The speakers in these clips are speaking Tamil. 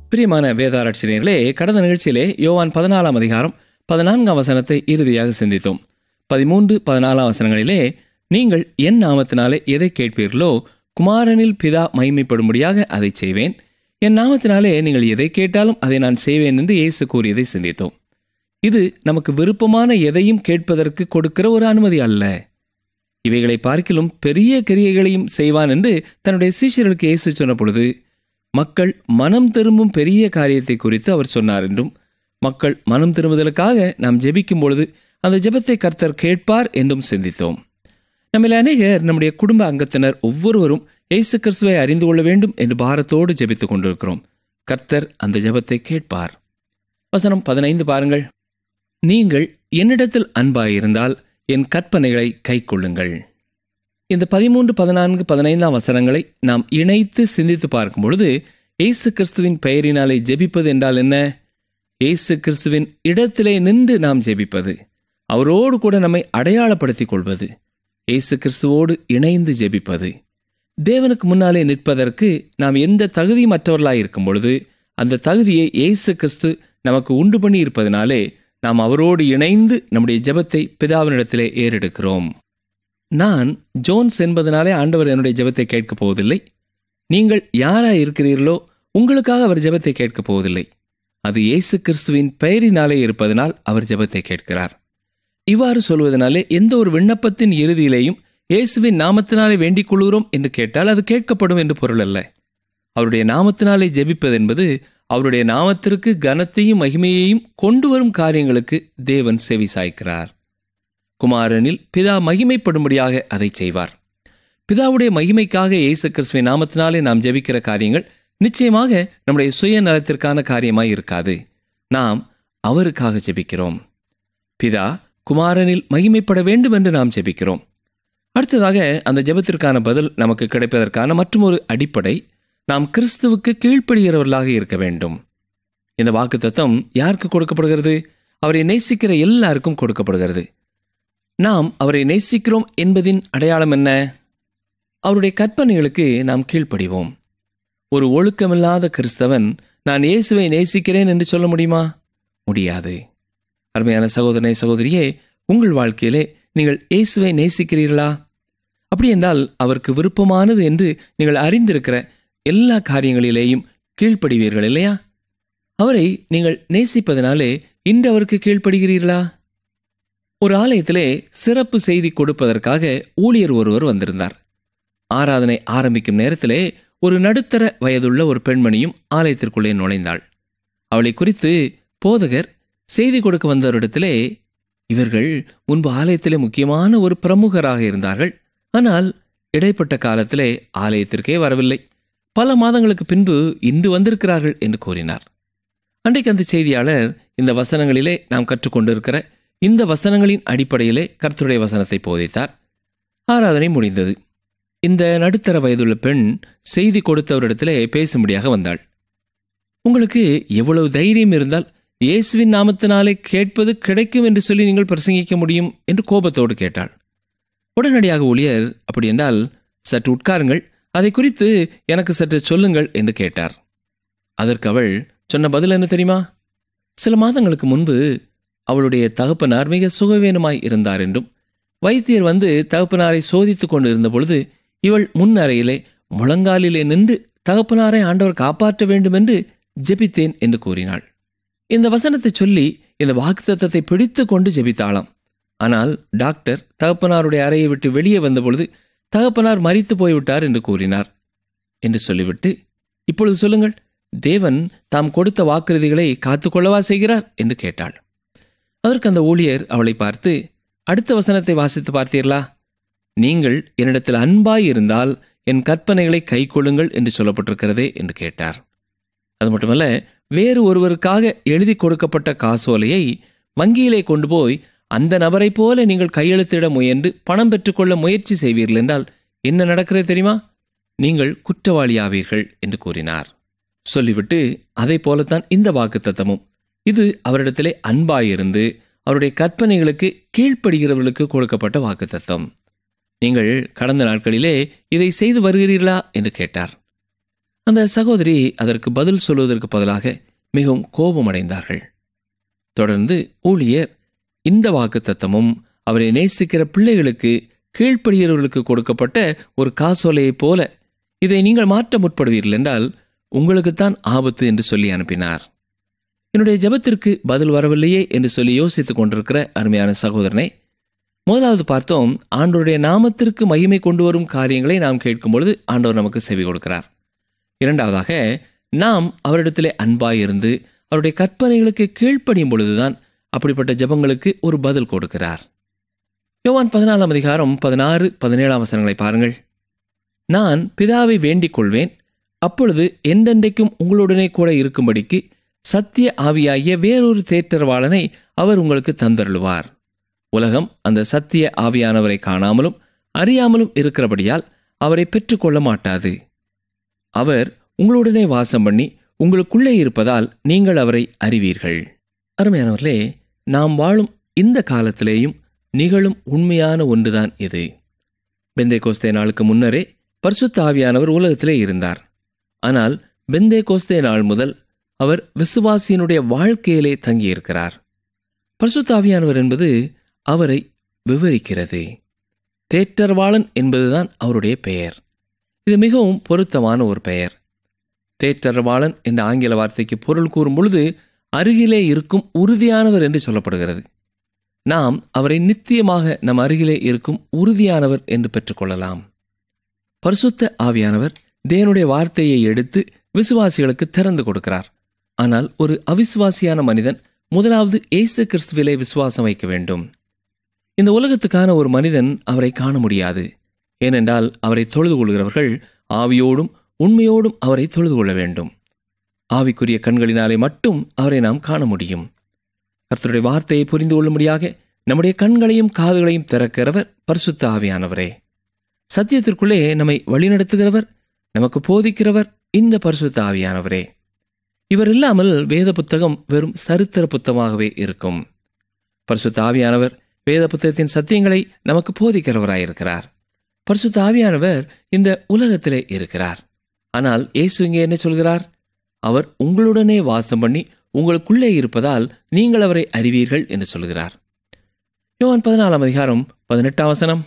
பிரியமான வேதாராட்சியர்களே கடந்த நிகழ்ச்சியிலே யோவான் பதினாலாம் அதிகாரம் பதினான்காம் வசனத்தை இறுதியாக சிந்தித்தோம் பதிமூன்று பதினாலாம் வசனங்களிலே நீங்கள் என் நாமத்தினாலே எதை கேட்பீர்களோ குமாரனில் பிதா மகிமைப்படும்படியாக அதை செய்வேன் என் நாமத்தினாலே நீங்கள் எதை கேட்டாலும் அதை நான் செய்வேன் என்று இயேசு கூறியதை சிந்தித்தோம் இது நமக்கு விருப்பமான எதையும் கேட்பதற்கு கொடுக்கிற ஒரு அனுமதி அல்ல இவைகளை பார்க்கிலும் பெரிய கிரியைகளையும் செய்வான் என்று தன்னுடைய சீஷர்களுக்கு இயேசு சொன்ன பொழுது மக்கள் மனம் திரும்பும் பெரிய காரியத்தை குறித்து அவர் சொன்னார் என்றும் மக்கள் மனம் திரும்புதலுக்காக நாம் ஜெபிக்கும் பொழுது அந்த ஜெபத்தை கர்த்தர் கேட்பார் என்றும் சிந்தித்தோம் நம்மில் அநேகர் நம்முடைய குடும்ப அங்கத்தினர் ஒவ்வொருவரும் இயேசு கிறிஸ்துவை அறிந்து கொள்ள வேண்டும் என்று பாரத்தோடு ஜெபித்துக் கொண்டிருக்கிறோம் கர்த்தர் அந்த ஜெபத்தை கேட்பார் வசனம் பதினைந்து பாருங்கள் நீங்கள் என்னிடத்தில் அன்பாயிருந்தால் என் கற்பனைகளை கைக்கொள்ளுங்கள் இந்த பதிமூன்று பதினான்கு பதினைந்தாம் வசனங்களை நாம் இணைத்து சிந்தித்து பார்க்கும் பொழுது இயேசு கிறிஸ்துவின் பெயரினாலே ஜெபிப்பது என்றால் என்ன இயேசு கிறிஸ்துவின் இடத்திலே நின்று நாம் ஜெபிப்பது அவரோடு கூட நம்மை அடையாளப்படுத்திக் கொள்வது இயேசு கிறிஸ்துவோடு இணைந்து ஜெபிப்பது தேவனுக்கு முன்னாலே நிற்பதற்கு நாம் எந்த தகுதியமற்றவர்களாய் இருக்கும் பொழுது அந்த தகுதியை இயேசு கிறிஸ்து நமக்கு உண்டு பண்ணி இருப்பதனாலே நாம் அவரோடு இணைந்து நம்முடைய ஜெபத்தை பிதாவினிடத்திலே ஏறெடுக்கிறோம் நான் ஜோன்ஸ் என்பதனாலே ஆண்டவர் என்னுடைய ஜெபத்தை கேட்கப் போவதில்லை நீங்கள் யாராய் இருக்கிறீர்களோ உங்களுக்காக அவர் ஜெபத்தை கேட்கப் போவதில்லை அது இயேசு கிறிஸ்துவின் பெயரினாலே இருப்பதனால் அவர் ஜெபத்தை கேட்கிறார் இவ்வாறு சொல்வதனாலே எந்த ஒரு விண்ணப்பத்தின் இறுதியிலேயும் இயேசுவின் நாமத்தினாலே வேண்டிக் கொள்கிறோம் என்று கேட்டால் அது கேட்கப்படும் என்று பொருள் அல்ல அவருடைய நாமத்தினாலே ஜெபிப்பது என்பது அவருடைய நாமத்திற்கு கனத்தையும் மகிமையையும் கொண்டு வரும் காரியங்களுக்கு தேவன் செவி சாய்க்கிறார் குமாரனில் பிதா மகிமைப்படும்படியாக அதை செய்வார் பிதாவுடைய மகிமைக்காக இயேசு கிறிஸ்துவின் நாமத்தினாலே நாம் ஜெபிக்கிற காரியங்கள் நிச்சயமாக நம்முடைய சுயநலத்திற்கான காரியமாய் இருக்காது நாம் அவருக்காக ஜெபிக்கிறோம் பிதா குமாரனில் மகிமைப்பட வேண்டும் என்று நாம் ஜெபிக்கிறோம் அடுத்ததாக அந்த ஜெபத்திற்கான பதில் நமக்கு கிடைப்பதற்கான மற்றொரு அடிப்படை நாம் கிறிஸ்துவுக்கு கீழ்ப்படுகிறவர்களாக இருக்க வேண்டும் இந்த வாக்கு தத்தம் யாருக்கு கொடுக்கப்படுகிறது அவரை நேசிக்கிற எல்லாருக்கும் கொடுக்கப்படுகிறது நாம் அவரை நேசிக்கிறோம் என்பதின் அடையாளம் என்ன அவருடைய கற்பனைகளுக்கு நாம் கீழ்ப்படிவோம் ஒரு ஒழுக்கமில்லாத கிறிஸ்தவன் நான் இயேசுவை நேசிக்கிறேன் என்று சொல்ல முடியுமா முடியாது அருமையான சகோதரனை சகோதரியே உங்கள் வாழ்க்கையிலே நீங்கள் இயேசுவை நேசிக்கிறீர்களா அப்படி என்றால் அவருக்கு விருப்பமானது என்று நீங்கள் அறிந்திருக்கிற எல்லா காரியங்களிலேயும் கீழ்ப்படிவீர்கள் இல்லையா அவரை நீங்கள் நேசிப்பதனாலே இன்று அவருக்கு கீழ்ப்படுகிறீர்களா ஒரு ஆலயத்திலே சிறப்பு செய்தி கொடுப்பதற்காக ஊழியர் ஒருவர் வந்திருந்தார் ஆராதனை ஆரம்பிக்கும் நேரத்திலே ஒரு நடுத்தர வயதுள்ள ஒரு பெண்மணியும் ஆலயத்திற்குள்ளே நுழைந்தாள் அவளை குறித்து போதகர் செய்தி கொடுக்க வந்தவரிடத்திலே இவர்கள் முன்பு ஆலயத்திலே முக்கியமான ஒரு பிரமுகராக இருந்தார்கள் ஆனால் இடைப்பட்ட காலத்திலே ஆலயத்திற்கே வரவில்லை பல மாதங்களுக்கு பின்பு இன்று வந்திருக்கிறார்கள் என்று கூறினார் அன்றைக்கு அந்த செய்தியாளர் இந்த வசனங்களிலே நாம் கற்றுக்கொண்டிருக்கிற இந்த வசனங்களின் அடிப்படையிலே கர்த்தருடைய வசனத்தை போதித்தார் ஆராதனை முடிந்தது இந்த நடுத்தர வயதுள்ள பெண் செய்தி கொடுத்தவரிடத்திலே பேசும்படியாக வந்தாள் உங்களுக்கு எவ்வளவு தைரியம் இருந்தால் இயேசுவின் நாமத்தினாலே கேட்பது கிடைக்கும் என்று சொல்லி நீங்கள் பிரசங்கிக்க முடியும் என்று கோபத்தோடு கேட்டாள் உடனடியாக ஊழியர் அப்படி என்றால் சற்று உட்காருங்கள் அதை குறித்து எனக்கு சற்று சொல்லுங்கள் என்று கேட்டார் அதற்கு அவள் சொன்ன பதில் என்ன தெரியுமா சில மாதங்களுக்கு முன்பு அவளுடைய தகப்பனார் மிக சுகவீனமாய் இருந்தார் என்றும் வைத்தியர் வந்து தகப்பனாரை சோதித்துக் கொண்டு இருந்த பொழுது இவள் முன் அறையிலே முழங்காலிலே நின்று தகப்பனாரை ஆண்டவர் காப்பாற்ற வேண்டும் என்று ஜெபித்தேன் என்று கூறினாள் இந்த வசனத்தை சொல்லி இந்த வாக்குத்தத்தத்தை பிடித்து கொண்டு ஜெபித்தாளாம் ஆனால் டாக்டர் தகப்பனாருடைய அறையை விட்டு வெளியே வந்தபொழுது தகப்பனார் மறித்து போய்விட்டார் என்று கூறினார் என்று சொல்லிவிட்டு இப்பொழுது சொல்லுங்கள் தேவன் தாம் கொடுத்த வாக்குறுதிகளை காத்துக்கொள்ளவா செய்கிறார் என்று கேட்டாள் அதற்கு அந்த ஊழியர் அவளை பார்த்து அடுத்த வசனத்தை வாசித்து பார்த்தீர்களா நீங்கள் என்னிடத்தில் அன்பாய் இருந்தால் என் கற்பனைகளை கைக்கொள்ளுங்கள் என்று சொல்லப்பட்டிருக்கிறதே என்று கேட்டார் அது மட்டுமல்ல வேறு ஒருவருக்காக எழுதி கொடுக்கப்பட்ட காசோலையை வங்கியிலே கொண்டு போய் அந்த நபரைப் போல நீங்கள் கையெழுத்திட முயன்று பணம் பெற்றுக்கொள்ள முயற்சி செய்வீர்கள் என்றால் என்ன நடக்கிறது தெரியுமா நீங்கள் குற்றவாளியாவீர்கள் என்று கூறினார் சொல்லிவிட்டு அதை போலத்தான் இந்த வாக்குத்தத்தமும் இது அவரிடத்திலே அன்பாயிருந்து அவருடைய கற்பனைகளுக்கு கீழ்ப்படுகிறவர்களுக்கு கொடுக்கப்பட்ட வாக்குத்தத்தம் நீங்கள் கடந்த நாட்களிலே இதை செய்து வருகிறீர்களா என்று கேட்டார் அந்த சகோதரி அதற்கு பதில் சொல்வதற்கு பதிலாக மிகவும் கோபமடைந்தார்கள் தொடர்ந்து ஊழியர் இந்த வாக்குத்தத்தமும் அவரை நேசிக்கிற பிள்ளைகளுக்கு கீழ்ப்படுகிறவர்களுக்கு கொடுக்கப்பட்ட ஒரு காசோலையைப் போல இதை நீங்கள் மாற்ற முற்படுவீர்கள் என்றால் உங்களுக்குத்தான் ஆபத்து என்று சொல்லி அனுப்பினார் என்னுடைய ஜெபத்திற்கு பதில் வரவில்லையே என்று சொல்லி யோசித்துக் கொண்டிருக்கிற அருமையான சகோதரனை முதலாவது பார்த்தோம் ஆண்டவருடைய நாமத்திற்கு மகிமை கொண்டு வரும் காரியங்களை நாம் கேட்கும் பொழுது ஆண்டவர் நமக்கு செவி கொடுக்கிறார் இரண்டாவதாக நாம் அவரிடத்திலே அன்பாயிருந்து அவருடைய கற்பனைகளுக்கு கீழ்ப்படியும் பொழுதுதான் அப்படிப்பட்ட ஜெபங்களுக்கு ஒரு பதில் கொடுக்கிறார் யோவான் பதினாலாம் அதிகாரம் பதினாறு பதினேழாம் வசனங்களை பாருங்கள் நான் பிதாவை வேண்டிக் கொள்வேன் அப்பொழுது என்றென்றைக்கும் உங்களுடனே கூட இருக்கும்படிக்கு சத்திய ஆவியாகிய வேறொரு தேற்றரவாளனை அவர் உங்களுக்கு தந்தருளுவார் உலகம் அந்த சத்திய ஆவியானவரை காணாமலும் அறியாமலும் இருக்கிறபடியால் அவரை பெற்றுக்கொள்ள மாட்டாது அவர் உங்களுடனே வாசம் பண்ணி உங்களுக்குள்ளே இருப்பதால் நீங்கள் அவரை அறிவீர்கள் அருமையானவர்களே நாம் வாழும் இந்த காலத்திலேயும் நிகழும் உண்மையான ஒன்றுதான் இது பெந்தே கோஸ்தே நாளுக்கு முன்னரே பரிசுத்த ஆவியானவர் உலகத்திலே இருந்தார் ஆனால் பெந்தே கோஸ்தே நாள் முதல் அவர் விசுவாசியினுடைய வாழ்க்கையிலே தங்கியிருக்கிறார் பரிசுத்த ஆவியானவர் என்பது அவரை விவரிக்கிறது தேற்றர்வாளன் என்பதுதான் அவருடைய பெயர் இது மிகவும் பொருத்தமான ஒரு பெயர் தேற்றர்வாளன் என்ற ஆங்கில வார்த்தைக்கு பொருள் கூறும் பொழுது அருகிலே இருக்கும் உறுதியானவர் என்று சொல்லப்படுகிறது நாம் அவரை நித்தியமாக நம் அருகிலே இருக்கும் உறுதியானவர் என்று பெற்றுக்கொள்ளலாம் பரிசுத்த ஆவியானவர் தேவனுடைய வார்த்தையை எடுத்து விசுவாசிகளுக்கு திறந்து கொடுக்கிறார் ஆனால் ஒரு அவிசுவாசியான மனிதன் முதலாவது இயேசு கிறிஸ்துவிலே விசுவாசம் வைக்க வேண்டும் இந்த உலகத்துக்கான ஒரு மனிதன் அவரை காண முடியாது ஏனென்றால் அவரை தொழுது கொள்கிறவர்கள் ஆவியோடும் உண்மையோடும் அவரை தொழுது கொள்ள வேண்டும் ஆவிக்குரிய கண்களினாலே மட்டும் அவரை நாம் காண முடியும் கர்த்தருடைய வார்த்தையை புரிந்து கொள்ளும்படியாக நம்முடைய கண்களையும் காதுகளையும் திறக்கிறவர் பரிசுத்த ஆவியானவரே சத்தியத்திற்குள்ளே நம்மை வழிநடத்துகிறவர் நமக்கு போதிக்கிறவர் இந்த பரிசுத்த ஆவியானவரே இவர் இல்லாமல் வேத புத்தகம் வெறும் சரித்திர புத்தகமாகவே இருக்கும் பரிசுத்த ஆவியானவர் வேத புத்தகத்தின் சத்தியங்களை நமக்கு போதிக்கிறவராயிருக்கிறார் பரிசுத்த ஆவியானவர் இந்த உலகத்திலே இருக்கிறார் ஆனால் இயேசு இங்கே என்ன சொல்கிறார் அவர் உங்களுடனே வாசம் பண்ணி உங்களுக்குள்ளே இருப்பதால் நீங்கள் அவரை அறிவீர்கள் என்று சொல்கிறார் யோவான் பதினாலாம் அதிகாரம் பதினெட்டாம் வசனம்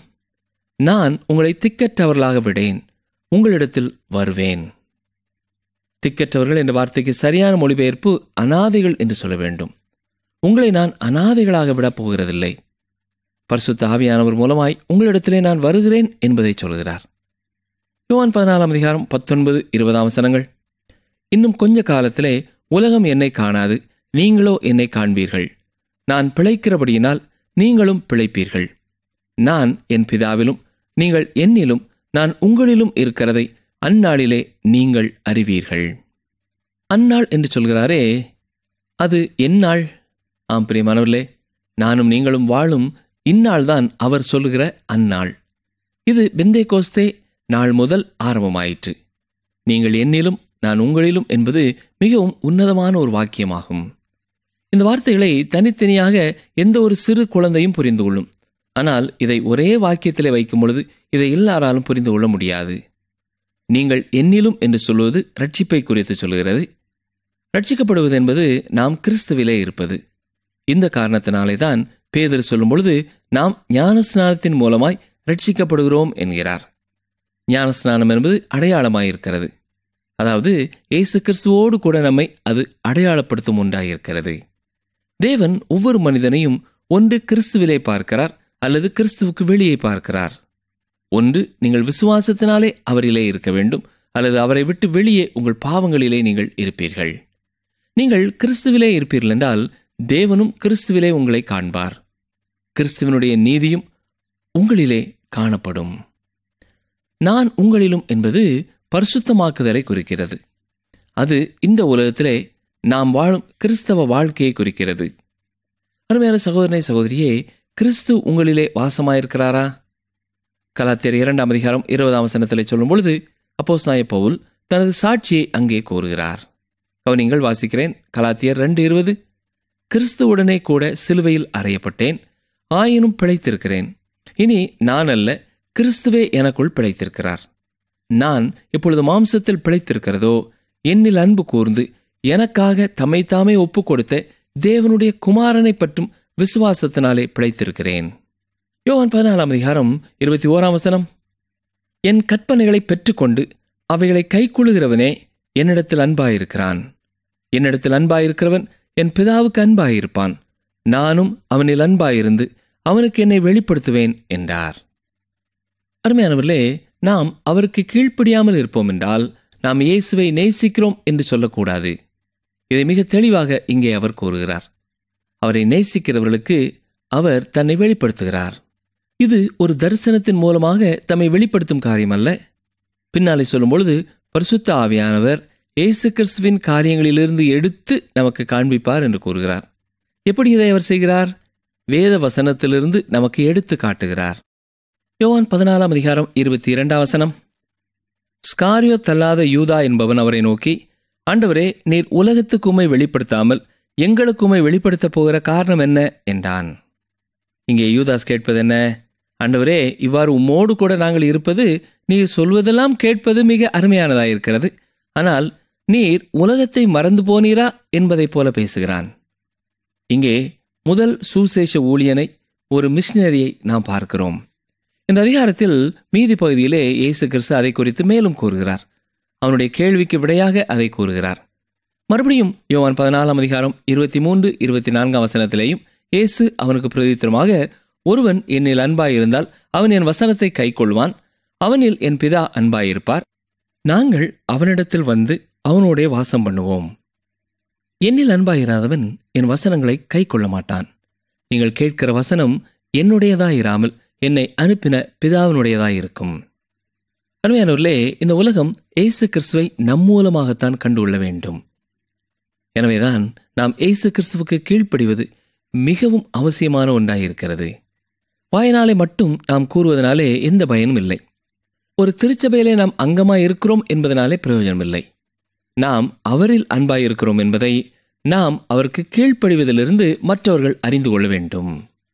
நான் உங்களை திக்கற்றவர்களாக விடேன் உங்களிடத்தில் வருவேன் திக்கற்றவர்கள் என்ற வார்த்தைக்கு சரியான மொழிபெயர்ப்பு அனாதைகள் என்று சொல்ல வேண்டும் உங்களை நான் அனாதைகளாக விடப் போகிறதில்லை பரிசுத்த ஆவியானவர் மூலமாய் உங்களிடத்திலே நான் வருகிறேன் என்பதை சொல்கிறார் யோவான் பதினாலாம் அதிகாரம் பத்தொன்பது இருபதாம் வசனங்கள் இன்னும் கொஞ்ச காலத்திலே உலகம் என்னை காணாது நீங்களோ என்னை காண்பீர்கள் நான் பிழைக்கிறபடியினால் நீங்களும் பிழைப்பீர்கள் நான் என் பிதாவிலும் நீங்கள் என்னிலும் நான் உங்களிலும் இருக்கிறதை அந்நாளிலே நீங்கள் அறிவீர்கள் அந்நாள் என்று சொல்கிறாரே அது எந்நாள் ஆம் பிரியமானவர்களே நானும் நீங்களும் வாழும் இந்நாள்தான் அவர் சொல்லுகிற அந்நாள் இது பெந்தே கோஸ்தே நாள் முதல் ஆரம்பமாயிற்று நீங்கள் என்னிலும் நான் உங்களிலும் என்பது மிகவும் உன்னதமான ஒரு வாக்கியமாகும் இந்த வார்த்தைகளை தனித்தனியாக எந்த ஒரு சிறு குழந்தையும் புரிந்து கொள்ளும் ஆனால் இதை ஒரே வாக்கியத்திலே வைக்கும் பொழுது இதை எல்லாராலும் புரிந்து கொள்ள முடியாது நீங்கள் என்னிலும் என்று சொல்வது ரட்சிப்பை குறித்து சொல்கிறது ரட்சிக்கப்படுவது என்பது நாம் கிறிஸ்துவிலே இருப்பது இந்த காரணத்தினாலே தான் பேதர் சொல்லும் பொழுது நாம் ஞானஸ்நானத்தின் மூலமாய் ரட்சிக்கப்படுகிறோம் என்கிறார் ஞானஸ்நானம் என்பது அடையாளமாயிருக்கிறது அதாவது இயேசு கிறிஸ்துவோடு கூட நம்மை அது அடையாளப்படுத்தும் ஒன்றாயிருக்கிறது தேவன் ஒவ்வொரு மனிதனையும் ஒன்று கிறிஸ்துவிலே பார்க்கிறார் அல்லது கிறிஸ்துவுக்கு வெளியே பார்க்கிறார் ஒன்று நீங்கள் விசுவாசத்தினாலே அவரிலே இருக்க வேண்டும் அல்லது அவரை விட்டு வெளியே உங்கள் பாவங்களிலே நீங்கள் இருப்பீர்கள் நீங்கள் கிறிஸ்துவிலே இருப்பீர்கள் என்றால் தேவனும் கிறிஸ்துவிலே உங்களை காண்பார் கிறிஸ்துவனுடைய நீதியும் உங்களிலே காணப்படும் நான் உங்களிலும் என்பது பரிசுத்தமாக்குதலை குறிக்கிறது அது இந்த உலகத்திலே நாம் வாழும் கிறிஸ்தவ வாழ்க்கையை குறிக்கிறது அருமையான சகோதரனை சகோதரியே கிறிஸ்து உங்களிலே வாசமாயிருக்கிறாரா கலாத்தியர் இரண்டாம் அதிகாரம் இருபதாம் வசனத்திலே சொல்லும் பொழுது அப்போஸ் பவுல் தனது சாட்சியை அங்கே கூறுகிறார் கவனிங்கள் வாசிக்கிறேன் கலாத்தியர் ரெண்டு இருபது கிறிஸ்துவுடனே கூட சிலுவையில் அறையப்பட்டேன் ஆயினும் பிழைத்திருக்கிறேன் இனி நான் அல்ல கிறிஸ்துவே எனக்குள் பிழைத்திருக்கிறார் நான் இப்பொழுது மாம்சத்தில் பிழைத்திருக்கிறதோ என்னில் அன்பு கூர்ந்து எனக்காக தம்மைத்தாமே ஒப்பு கொடுத்த தேவனுடைய குமாரனை பற்றும் விசுவாசத்தினாலே பிழைத்திருக்கிறேன் யோவான் பதினாலாம் அதிகாரம் இருபத்தி ஓராம் வசனம் என் கற்பனைகளை பெற்றுக்கொண்டு அவைகளை கைக்கொள்ளுகிறவனே என்னிடத்தில் அன்பாயிருக்கிறான் என்னிடத்தில் அன்பாயிருக்கிறவன் என் பிதாவுக்கு அன்பாயிருப்பான் நானும் அவனில் அன்பாயிருந்து அவனுக்கு என்னை வெளிப்படுத்துவேன் என்றார் அருமையானவர்களே நாம் அவருக்கு கீழ்ப்படியாமல் இருப்போம் என்றால் நாம் இயேசுவை நேசிக்கிறோம் என்று சொல்லக்கூடாது இதை மிக தெளிவாக இங்கே அவர் கூறுகிறார் அவரை நேசிக்கிறவர்களுக்கு அவர் தன்னை வெளிப்படுத்துகிறார் இது ஒரு தரிசனத்தின் மூலமாக தம்மை வெளிப்படுத்தும் காரியம் அல்ல பின்னாலே சொல்லும் பொழுது பரிசுத்த ஆவியானவர் இயேசு கிறிஸ்துவின் காரியங்களிலிருந்து எடுத்து நமக்கு காண்பிப்பார் என்று கூறுகிறார் எப்படி இதை அவர் செய்கிறார் வேத வசனத்திலிருந்து நமக்கு எடுத்து காட்டுகிறார் யோவான் பதினாலாம் அதிகாரம் இருபத்தி இரண்டாம் வசனம் ஸ்காரியோ தள்ளாத யூதா என்பவன் அவரை நோக்கி ஆண்டவரே நீர் உலகத்துக்கு உம்மை வெளிப்படுத்தாமல் எங்களுக்கு உம்மை வெளிப்படுத்தப் போகிற காரணம் என்ன என்றான் இங்கே யூதாஸ் கேட்பது என்ன ஆண்டவரே இவ்வாறு உம்மோடு கூட நாங்கள் இருப்பது நீர் சொல்வதெல்லாம் கேட்பது மிக அருமையானதாயிருக்கிறது ஆனால் நீர் உலகத்தை மறந்து போனீரா என்பதைப் போல பேசுகிறான் இங்கே முதல் சுசேஷ ஊழியனை ஒரு மிஷினரியை நாம் பார்க்கிறோம் இந்த அதிகாரத்தில் மீதி பகுதியிலே இயேசு கிறிஸ்து அதை குறித்து மேலும் கூறுகிறார் அவனுடைய கேள்விக்கு விடையாக அதை கூறுகிறார் மறுபடியும் யோவான் பதினாலாம் அதிகாரம் இருபத்தி மூன்று இருபத்தி நான்காம் வசனத்திலேயும் இயேசு அவனுக்கு பிரதித்திரமாக ஒருவன் என்னில் அன்பாயிருந்தால் அவன் என் வசனத்தை கைக்கொள்வான் அவனில் என் பிதா அன்பாயிருப்பார் நாங்கள் அவனிடத்தில் வந்து அவனோடே வாசம் பண்ணுவோம் என்னில் அன்பாயிராதவன் என் வசனங்களை கை கொள்ள மாட்டான் நீங்கள் கேட்கிற வசனம் என்னுடையதாயிராமல் என்னை அனுப்பின பிதாவினுடையதாயிருக்கும் அருமையானவர்களே இந்த உலகம் இயேசு கிறிஸ்துவை நம் மூலமாகத்தான் கண்டுகொள்ள வேண்டும் எனவேதான் நாம் இயேசு கிறிஸ்துவுக்கு கீழ்ப்படிவது மிகவும் அவசியமான ஒன்றாயிருக்கிறது வாயினாலே மட்டும் நாம் கூறுவதனாலே எந்த பயனும் இல்லை ஒரு திருச்சபையிலே நாம் அங்கமாய் இருக்கிறோம் என்பதனாலே பிரயோஜனம் இல்லை நாம் அவரில் அன்பாய் இருக்கிறோம் என்பதை நாம் அவருக்கு கீழ்ப்படிவதிலிருந்து மற்றவர்கள் அறிந்து கொள்ள வேண்டும்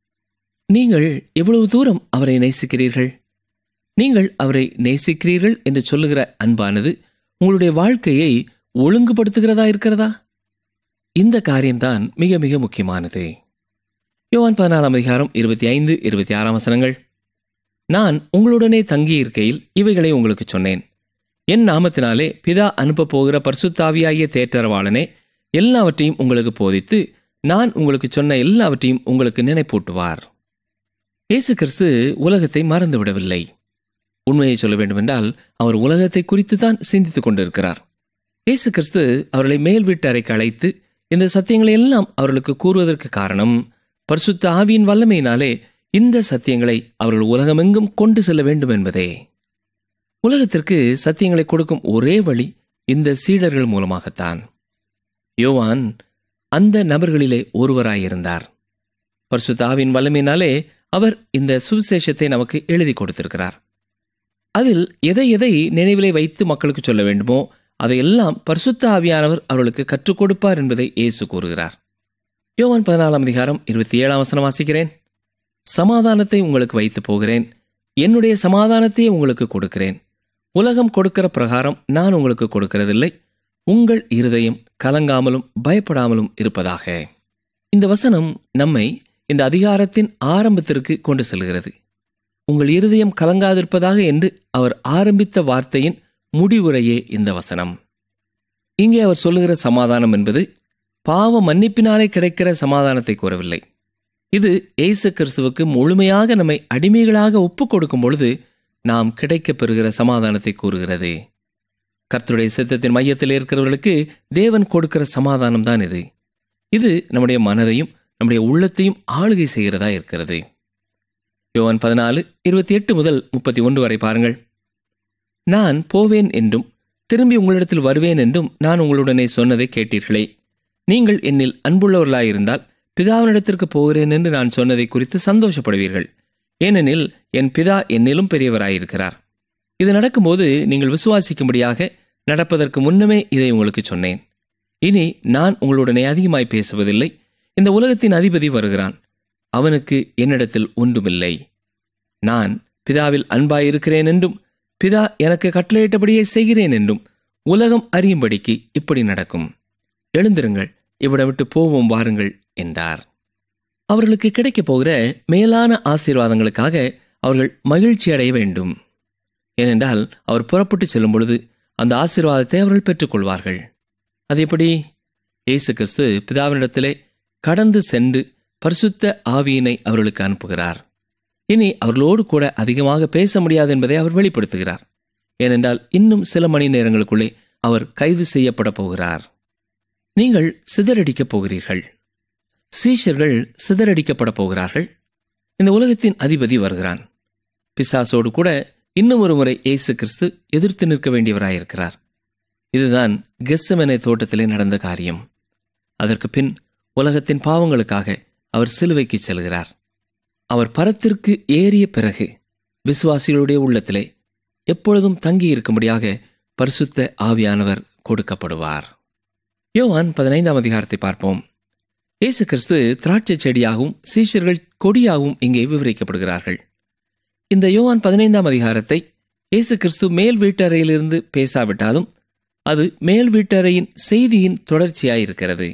நீங்கள் எவ்வளவு தூரம் அவரை நேசிக்கிறீர்கள் நீங்கள் அவரை நேசிக்கிறீர்கள் என்று சொல்லுகிற அன்பானது உங்களுடைய வாழ்க்கையை ஒழுங்குபடுத்துகிறதா இருக்கிறதா இந்த காரியம்தான் மிக மிக முக்கியமானது யோவான் பதினாலாம் அதிகாரம் இருபத்தி ஐந்து இருபத்தி ஆறாம் வசனங்கள் நான் உங்களுடனே தங்கியிருக்கையில் இவைகளை உங்களுக்கு சொன்னேன் என் நாமத்தினாலே பிதா அனுப்பப் போகிற பரிசுத்தாவியாகிய தேற்றரவாளனே எல்லாவற்றையும் உங்களுக்கு போதித்து நான் உங்களுக்கு சொன்ன எல்லாவற்றையும் உங்களுக்கு நினைப்பூட்டுவார் இயேசு கிறிஸ்து உலகத்தை மறந்து விடவில்லை உண்மையை சொல்ல வேண்டுமென்றால் அவர் உலகத்தை குறித்து தான் சிந்தித்துக் கொண்டிருக்கிறார் இயேசு கிறிஸ்து அவர்களை மேல் வீட்டு அறைக்கு அழைத்து இந்த சத்தியங்களை எல்லாம் அவர்களுக்கு கூறுவதற்கு காரணம் பரிசுத்த ஆவியின் வல்லமையினாலே இந்த சத்தியங்களை அவர்கள் உலகமெங்கும் கொண்டு செல்ல வேண்டும் என்பதே உலகத்திற்கு சத்தியங்களை கொடுக்கும் ஒரே வழி இந்த சீடர்கள் மூலமாகத்தான் யோவான் அந்த நபர்களிலே ஒருவராயிருந்தார் பரிசுத்தாவின் வல்லமையினாலே அவர் இந்த சுவிசேஷத்தை நமக்கு எழுதி கொடுத்திருக்கிறார் அதில் எதை எதை நினைவிலே வைத்து மக்களுக்கு சொல்ல வேண்டுமோ அதையெல்லாம் பரிசுத்த ஆவியானவர் அவர்களுக்கு கற்றுக் கொடுப்பார் என்பதை இயேசு கூறுகிறார் யோவான் பதினாலாம் அதிகாரம் இருபத்தி ஏழாம் வசனம் வாசிக்கிறேன் சமாதானத்தை உங்களுக்கு வைத்து போகிறேன் என்னுடைய சமாதானத்தையே உங்களுக்கு கொடுக்கிறேன் உலகம் கொடுக்கிற பிரகாரம் நான் உங்களுக்கு கொடுக்கிறதில்லை உங்கள் இருதயம் கலங்காமலும் பயப்படாமலும் இருப்பதாக இந்த வசனம் நம்மை இந்த அதிகாரத்தின் ஆரம்பத்திற்கு கொண்டு செல்கிறது உங்கள் இருதயம் கலங்காதிருப்பதாக என்று அவர் ஆரம்பித்த வார்த்தையின் முடிவுரையே இந்த வசனம் இங்கே அவர் சொல்லுகிற சமாதானம் என்பது பாவ மன்னிப்பினாலே கிடைக்கிற சமாதானத்தை கூறவில்லை இது ஏசு கிறிஸ்துவுக்கு முழுமையாக நம்மை அடிமைகளாக ஒப்புக் கொடுக்கும் பொழுது நாம் கிடைக்கப் பெறுகிற சமாதானத்தை கூறுகிறது கர்த்தருடைய சித்தத்தின் மையத்தில் இருக்கிறவர்களுக்கு தேவன் கொடுக்கிற சமாதானம் தான் இது இது நம்முடைய மனதையும் நம்முடைய உள்ளத்தையும் ஆளுகை செய்கிறதா இருக்கிறது யோவான் பதினாலு இருபத்தி எட்டு முதல் முப்பத்தி ஒன்று வரை பாருங்கள் நான் போவேன் என்றும் திரும்பி உங்களிடத்தில் வருவேன் என்றும் நான் உங்களுடனே சொன்னதை கேட்டீர்களே நீங்கள் என்னில் அன்புள்ளவர்களாயிருந்தால் பிதாவினிடத்திற்கு போகிறேன் என்று நான் சொன்னதை குறித்து சந்தோஷப்படுவீர்கள் ஏனெனில் என் பிதா என்னிலும் பெரியவராயிருக்கிறார் இது நடக்கும்போது நீங்கள் விசுவாசிக்கும்படியாக நடப்பதற்கு முன்னமே இதை உங்களுக்கு சொன்னேன் இனி நான் உங்களுடனே அதிகமாய் பேசுவதில்லை இந்த உலகத்தின் அதிபதி வருகிறான் அவனுக்கு என்னிடத்தில் ஒன்றுமில்லை நான் பிதாவில் அன்பாயிருக்கிறேன் என்றும் பிதா எனக்கு கட்டளையிட்டபடியே செய்கிறேன் என்றும் உலகம் அறியும்படிக்கு இப்படி நடக்கும் எழுந்திருங்கள் இவ்விடம் விட்டு போவோம் வாருங்கள் என்றார் அவர்களுக்கு கிடைக்கப் போகிற மேலான ஆசீர்வாதங்களுக்காக அவர்கள் மகிழ்ச்சி அடைய வேண்டும் ஏனென்றால் அவர் புறப்பட்டு செல்லும் பொழுது அந்த ஆசீர்வாதத்தை அவர்கள் பெற்றுக்கொள்வார்கள் அது எப்படி இயேசு கிறிஸ்து பிதாவினிடத்திலே கடந்து சென்று பரிசுத்த ஆவியினை அவர்களுக்கு அனுப்புகிறார் இனி அவர்களோடு கூட அதிகமாக பேச முடியாது என்பதை அவர் வெளிப்படுத்துகிறார் ஏனென்றால் இன்னும் சில மணி நேரங்களுக்குள்ளே அவர் கைது செய்யப்பட போகிறார் நீங்கள் சிதறடிக்கப் போகிறீர்கள் சீஷர்கள் சிதறடிக்கப்பட போகிறார்கள் இந்த உலகத்தின் அதிபதி வருகிறான் பிசாசோடு கூட இன்னும் ஒரு முறை இயேசு கிறிஸ்து எதிர்த்து நிற்க வேண்டியவராயிருக்கிறார் இதுதான் கெஸ்ஸமெனே தோட்டத்திலே நடந்த காரியம் அதற்கு பின் உலகத்தின் பாவங்களுக்காக அவர் சிலுவைக்கு செல்கிறார் அவர் பரத்திற்கு ஏறிய பிறகு விசுவாசிகளுடைய உள்ளத்திலே எப்பொழுதும் தங்கி இருக்கும்படியாக பரிசுத்த ஆவியானவர் கொடுக்கப்படுவார் யோவான் பதினைந்தாம் அதிகாரத்தை பார்ப்போம் இயேசு கிறிஸ்து திராட்சை செடியாகவும் சீஷர்கள் கொடியாகவும் இங்கே விவரிக்கப்படுகிறார்கள் இந்த யோவான் பதினைந்தாம் அதிகாரத்தை இயேசு கிறிஸ்து மேல் வீட்டறையிலிருந்து பேசாவிட்டாலும் அது மேல் வீட்டறையின் செய்தியின் தொடர்ச்சியாயிருக்கிறது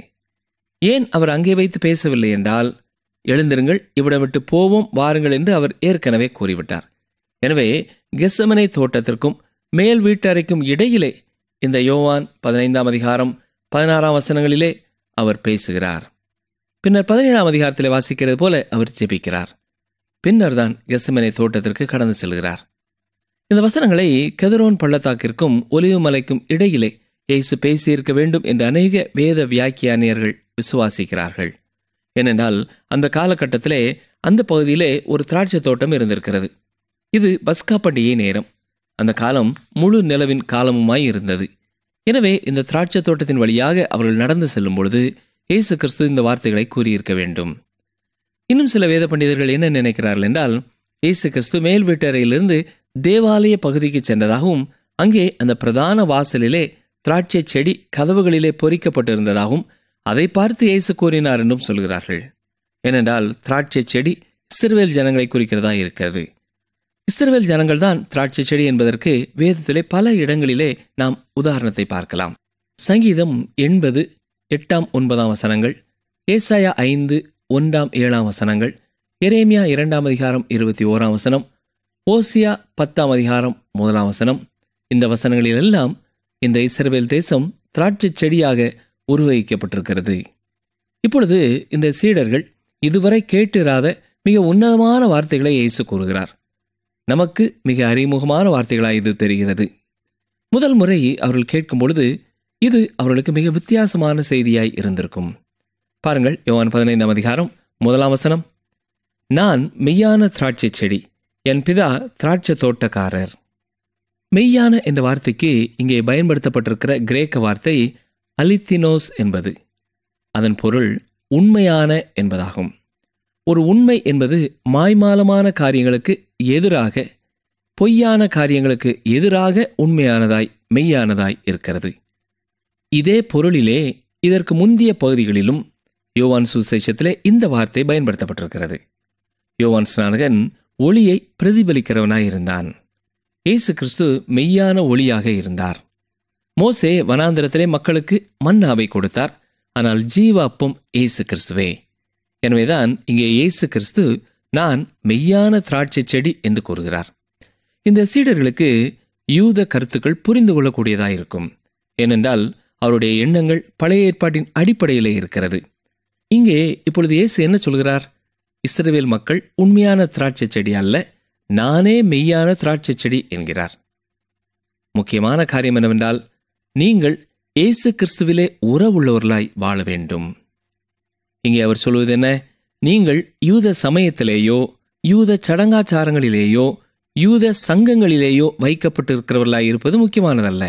ஏன் அவர் அங்கே வைத்து பேசவில்லை என்றால் எழுந்திருங்கள் இவ்விடம் விட்டு போவோம் வாருங்கள் என்று அவர் ஏற்கனவே கூறிவிட்டார் எனவே கெஸ்ஸமனை தோட்டத்திற்கும் மேல் வீட்டறைக்கும் இடையிலே இந்த யோவான் பதினைந்தாம் அதிகாரம் பதினாறாம் வசனங்களிலே அவர் பேசுகிறார் பின்னர் பதினேழாம் அதிகாரத்தில் வாசிக்கிறது போல அவர் ஜெபிக்கிறார் பின்னர் தான் கெஸ்ஸமனை தோட்டத்திற்கு கடந்து செல்கிறார் இந்த வசனங்களை கெதரோன் பள்ளத்தாக்கிற்கும் ஒலிவு மலைக்கும் இடையிலே இயேசு பேசியிருக்க வேண்டும் என்று அநேக வேத வியாக்கியானியர்கள் விசுவாசிக்கிறார்கள் ஏனென்றால் அந்த காலகட்டத்திலே அந்த பகுதியிலே ஒரு திராட்சை தோட்டம் இருந்திருக்கிறது இது பஸ்கா பண்டிகை நேரம் அந்த காலம் முழு நிலவின் காலமுமாய் இருந்தது எனவே இந்த திராட்சை தோட்டத்தின் வழியாக அவர்கள் நடந்து செல்லும் பொழுது இயேசு கிறிஸ்து இந்த வார்த்தைகளை கூறியிருக்க வேண்டும் இன்னும் சில வேத பண்டிதர்கள் என்ன நினைக்கிறார்கள் என்றால் இயேசு கிறிஸ்து மேல் வீட்டறையிலிருந்து தேவாலய பகுதிக்கு சென்றதாகவும் அங்கே அந்த பிரதான வாசலிலே திராட்சை செடி கதவுகளிலே பொறிக்கப்பட்டிருந்ததாகவும் அதை பார்த்து இயேசு கூறினார் என்றும் சொல்கிறார்கள் ஏனென்றால் திராட்சை செடி இஸ்ரவேல் ஜனங்களை குறிக்கிறதா இருக்கிறது இஸ்ரவேல் ஜனங்கள் தான் திராட்சை செடி என்பதற்கு வேதத்திலே பல இடங்களிலே நாம் உதாரணத்தை பார்க்கலாம் சங்கீதம் எண்பது எட்டாம் ஒன்பதாம் வசனங்கள் ஏசாயா ஐந்து ஒன்றாம் ஏழாம் வசனங்கள் எரேமியா இரண்டாம் அதிகாரம் இருபத்தி ஓராம் வசனம் ஓசியா பத்தாம் அதிகாரம் முதலாம் வசனம் இந்த வசனங்களில் எல்லாம் இந்த இஸ்ரவேல் தேசம் திராட்சை செடியாக உருவகிக்கப்பட்டிருக்கிறது இப்பொழுது இந்த சீடர்கள் இதுவரை கேட்டிராத மிக உன்னதமான வார்த்தைகளை இயேசு கூறுகிறார் நமக்கு மிக அறிமுகமான வார்த்தைகளாய் இது தெரிகிறது முதல் முறை அவர்கள் கேட்கும் பொழுது இது அவர்களுக்கு மிக வித்தியாசமான செய்தியாய் இருந்திருக்கும் பாருங்கள் யோவான் பதினைந்தாம் அதிகாரம் முதலாம் வசனம் நான் மெய்யான திராட்சை செடி என் பிதா திராட்சை தோட்டக்காரர் மெய்யான என்ற வார்த்தைக்கு இங்கே பயன்படுத்தப்பட்டிருக்கிற கிரேக்க வார்த்தை அலித்தினோஸ் என்பது அதன் பொருள் உண்மையான என்பதாகும் ஒரு உண்மை என்பது மாய்மாலமான காரியங்களுக்கு எதிராக பொய்யான காரியங்களுக்கு எதிராக உண்மையானதாய் மெய்யானதாய் இருக்கிறது இதே பொருளிலே இதற்கு முந்திய பகுதிகளிலும் யோவான் சுசேஷத்திலே இந்த வார்த்தை பயன்படுத்தப்பட்டிருக்கிறது யோவான் ஸ்நானகன் ஒளியை பிரதிபலிக்கிறவனாய் இருந்தான் இயேசு கிறிஸ்து மெய்யான ஒளியாக இருந்தார் மோசே வனாந்திரத்திலே மக்களுக்கு மன்னாவை கொடுத்தார் ஆனால் ஜீவ அப்பம் இயேசு கிறிஸ்துவே எனவேதான் இங்கே இயேசு கிறிஸ்து நான் மெய்யான திராட்சை செடி என்று கூறுகிறார் இந்த சீடர்களுக்கு யூத கருத்துக்கள் புரிந்து கொள்ளக்கூடியதாயிருக்கும் ஏனென்றால் அவருடைய எண்ணங்கள் பழைய ஏற்பாட்டின் அடிப்படையிலே இருக்கிறது இங்கே இப்பொழுது இயேசு என்ன சொல்கிறார் இஸ்ரவேல் மக்கள் உண்மையான திராட்சை செடி அல்ல நானே மெய்யான திராட்சை செடி என்கிறார் முக்கியமான காரியம் என்னவென்றால் நீங்கள் இயேசு கிறிஸ்துவிலே உறவுள்ளவர்களாய் வாழ வேண்டும் இங்கே அவர் சொல்வது என்ன நீங்கள் யூத சமயத்திலேயோ யூத சடங்காச்சாரங்களிலேயோ யூத சங்கங்களிலேயோ வைக்கப்பட்டிருக்கிறவர்களாய் இருப்பது முக்கியமானதல்ல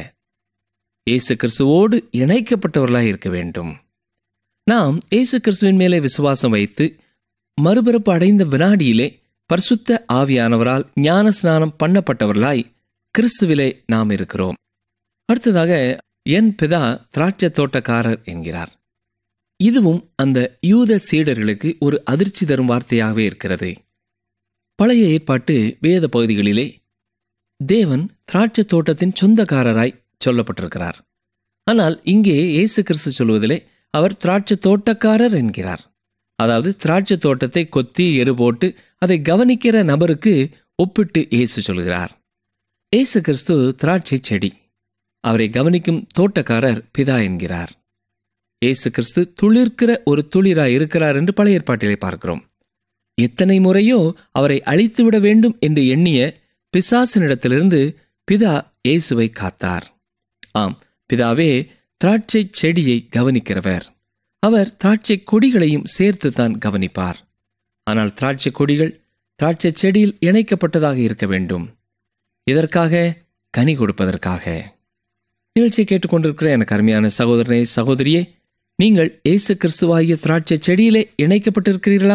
இயேசு கிறிஸ்துவோடு இணைக்கப்பட்டவர்களாய் இருக்க வேண்டும் நாம் இயேசு கிறிஸ்துவின் மேலே விசுவாசம் வைத்து மறுபிறப்பு அடைந்த வினாடியிலே பரிசுத்த ஆவியானவரால் ஞான ஸ்நானம் பண்ணப்பட்டவர்களாய் கிறிஸ்துவிலே நாம் இருக்கிறோம் அடுத்ததாக என் பிதா திராட்சை தோட்டக்காரர் என்கிறார் இதுவும் அந்த யூத சீடர்களுக்கு ஒரு அதிர்ச்சி தரும் வார்த்தையாகவே இருக்கிறது பழைய ஏற்பாட்டு வேத பகுதிகளிலே தேவன் திராட்சை தோட்டத்தின் சொந்தக்காரராய் சொல்லப்பட்டிருக்கிறார் ஆனால் இங்கே இயேசு கிறிஸ்து சொல்வதிலே அவர் திராட்சை தோட்டக்காரர் என்கிறார் அதாவது திராட்சை தோட்டத்தை கொத்தி எரு போட்டு அதை கவனிக்கிற நபருக்கு ஒப்பிட்டு இயேசு சொல்கிறார் இயேசு கிறிஸ்து திராட்சை செடி அவரை கவனிக்கும் தோட்டக்காரர் பிதா என்கிறார் இயேசு கிறிஸ்து துளிர்க்கிற ஒரு துளிராய் இருக்கிறார் என்று பழைய ஏற்பாட்டிலே பார்க்கிறோம் எத்தனை முறையோ அவரை அழித்துவிட வேண்டும் என்று எண்ணிய பிசாசனிடத்திலிருந்து பிதா இயேசுவை காத்தார் ஆம் பிதாவே திராட்சை செடியை கவனிக்கிறவர் அவர் திராட்சை கொடிகளையும் சேர்த்து தான் கவனிப்பார் ஆனால் திராட்சை கொடிகள் திராட்சை செடியில் இணைக்கப்பட்டதாக இருக்க வேண்டும் இதற்காக கனி கொடுப்பதற்காக நிகழ்ச்சியை கேட்டுக்கொண்டிருக்கிற எனக்கு அருமையான சகோதரனே சகோதரியே நீங்கள் இயேசு கிறிஸ்துவாகிய திராட்சை செடியிலே இணைக்கப்பட்டிருக்கிறீர்களா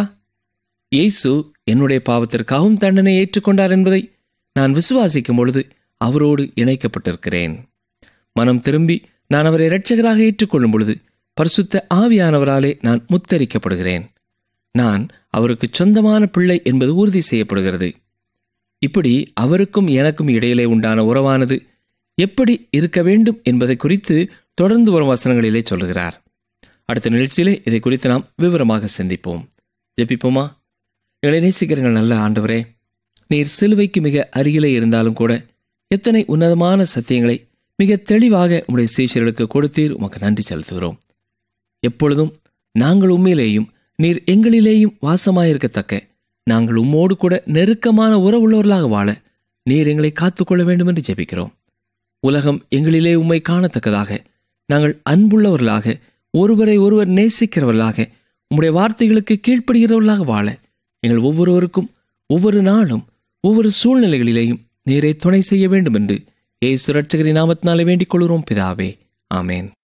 இயேசு என்னுடைய பாவத்திற்காகவும் தண்டனை ஏற்றுக்கொண்டார் என்பதை நான் விசுவாசிக்கும் பொழுது அவரோடு இணைக்கப்பட்டிருக்கிறேன் மனம் திரும்பி நான் அவரை இரட்சகராக ஏற்றுக்கொள்ளும் பொழுது பரிசுத்த ஆவியானவராலே நான் முத்தரிக்கப்படுகிறேன் நான் அவருக்கு சொந்தமான பிள்ளை என்பது உறுதி செய்யப்படுகிறது இப்படி அவருக்கும் எனக்கும் இடையிலே உண்டான உறவானது எப்படி இருக்க வேண்டும் என்பதை குறித்து தொடர்ந்து வரும் வசனங்களிலே சொல்லுகிறார் அடுத்த நிகழ்ச்சியிலே இதை குறித்து நாம் விவரமாக சிந்திப்போம் ஜெபிப்போமா எங்களை நேசிக்கிறங்கள் நல்ல ஆண்டவரே நீர் சிலுவைக்கு மிக அருகிலே இருந்தாலும் கூட எத்தனை உன்னதமான சத்தியங்களை மிக தெளிவாக உம்முடைய சீஷர்களுக்கு கொடுத்தீர் உமக்கு நன்றி செலுத்துகிறோம் எப்பொழுதும் நாங்கள் உண்மையிலேயும் நீர் எங்களிலேயும் வாசமாயிருக்கத்தக்க நாங்கள் உம்மோடு கூட நெருக்கமான உறவுள்ளவர்களாக வாழ நீர் எங்களை காத்துக்கொள்ள வேண்டும் என்று ஜெபிக்கிறோம் உலகம் எங்களிலே உம்மை காணத்தக்கதாக நாங்கள் அன்புள்ளவர்களாக ஒருவரை ஒருவர் நேசிக்கிறவர்களாக உம்முடைய வார்த்தைகளுக்கு கீழ்ப்படுகிறவர்களாக வாழ எங்கள் ஒவ்வொருவருக்கும் ஒவ்வொரு நாளும் ஒவ்வொரு சூழ்நிலைகளிலேயும் நீரை துணை செய்ய வேண்டும் என்று ஏசு ரட்சகரின் நாமத்தினாலே வேண்டிக் கொள்கிறோம் பிதாவே ஆமேன்